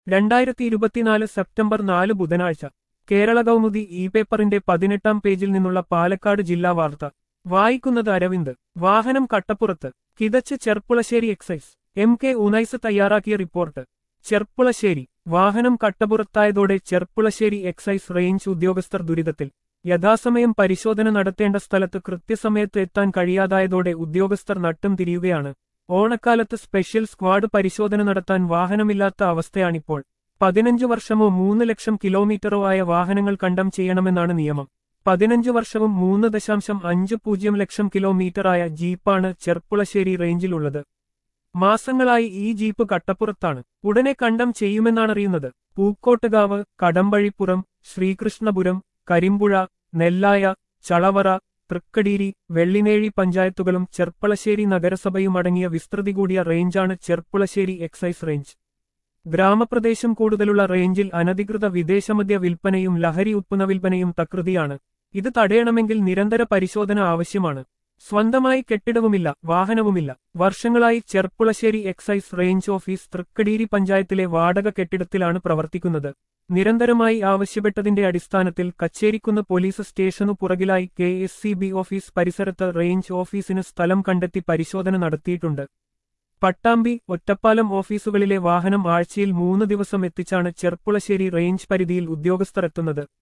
രണ്ടായിരത്തി ഇരുപത്തിനാല് സെപ്റ്റംബർ നാല് ബുധനാഴ്ച കേരള കൗമുദി ഇ പേപ്പറിന്റെ പതിനെട്ടാം പേജിൽ നിന്നുള്ള പാലക്കാട് ജില്ലാ വാർത്ത വായിക്കുന്നത് അരവിന്ദ് വാഹനം കട്ടപ്പുറത്ത് കിതച്ച് Cherpulassery excise M K Unais തയ്യാറാക്കിയ റിപ്പോർട്ട് ചെർപ്പുളശ്ശേരി വാഹനം കട്ടപ്പുറത്തായതോടെ ചെർപ്പുളശ്ശേരി എക്സൈസ് റേഞ്ച് ഉദ്യോഗസ്ഥർ ദുരിതത്തിൽ യഥാസമയം പരിശോധന നടത്തേണ്ട സ്ഥലത്ത് കൃത്യസമയത്ത് എത്താൻ കഴിയാതായതോടെ ഉദ്യോഗസ്ഥർ നട്ടും തിരിയുകയാണ് ഓണക്കാലത്ത് സ്പെഷ്യൽ സ്ക്വാഡ് പരിശോധന നടത്താൻ വാഹനമില്ലാത്ത അവസ്ഥയാണിപ്പോൾ പതിനഞ്ചു വർഷമോ മൂന്ന് ലക്ഷം കിലോമീറ്ററോ ആയ വാഹനങ്ങൾ കണ്ടം ചെയ്യണമെന്നാണ് നിയമം പതിനഞ്ചു വർഷവും മൂന്ന് ദശാംശം അഞ്ച് പൂജ്യം ലക്ഷം കിലോമീറ്ററായ ജീപ്പാണ് ചെർപ്പുളശ്ശേരി റേഞ്ചിലുള്ളത് മാസങ്ങളായി ഈ ജീപ്പ് കട്ടപ്പുറത്താണ് ഉടനെ കണ്ടം ചെയ്യുമെന്നാണറിയുന്നത് പൂക്കോട്ടുകാവ് കടമ്പഴിപ്പുറം ശ്രീകൃഷ്ണപുരം കരിമ്പുഴ നെല്ലായ ചളവറ തൃക്കടീരി വെള്ളിനേഴി പഞ്ചായത്തുകളും ചെർപ്പളശ്ശേരി നഗരസഭയും അടങ്ങിയ വിസ്തൃതി കൂടിയ റേഞ്ചാണ് ചെർപ്പുളശ്ശേരി എക്സൈസ് റേഞ്ച് ഗ്രാമപ്രദേശം കൂടുതലുള്ള റേഞ്ചിൽ അനധികൃത വിദേശമദ്യ വിൽപ്പനയും ലഹരി ഉത്പന്ന വിൽപ്പനയും തകൃതിയാണ് ഇത് തടയണമെങ്കിൽ നിരന്തര പരിശോധന ആവശ്യമാണ് സ്വന്തമായി കെട്ടിടവുമില്ല വാഹനവുമില്ല വർഷങ്ങളായി Cherpulassery excise range office Thrikkadeeri പഞ്ചായത്തിലെ വാടക കെട്ടിടത്തിലാണ് പ്രവർത്തിക്കുന്നത് നിരന്തരമായി ആവശ്യപ്പെട്ടതിന്റെ അടിസ്ഥാനത്തിൽ കച്ചേരിക്കുന്ന് പോലീസ് സ്റ്റേഷനു പുറകിലായി K S C B office പരിസരത്ത് റേഞ്ച് ഓഫീസിന് സ്ഥലം കണ്ടെത്തി പരിശോധന നടത്തിയിട്ടുണ്ട് പട്ടാമ്പി ഒറ്റപ്പാലം ഓഫീസുകളിലെ വാഹനം ആഴ്ചയിൽ മൂന്ന് ദിവസം എത്തിച്ചാണ് ചെർപ്പുളശ്ശേരി റേഞ്ച് പരിധിയിൽ ഉദ്യോഗസ്ഥർ എത്തുന്നത്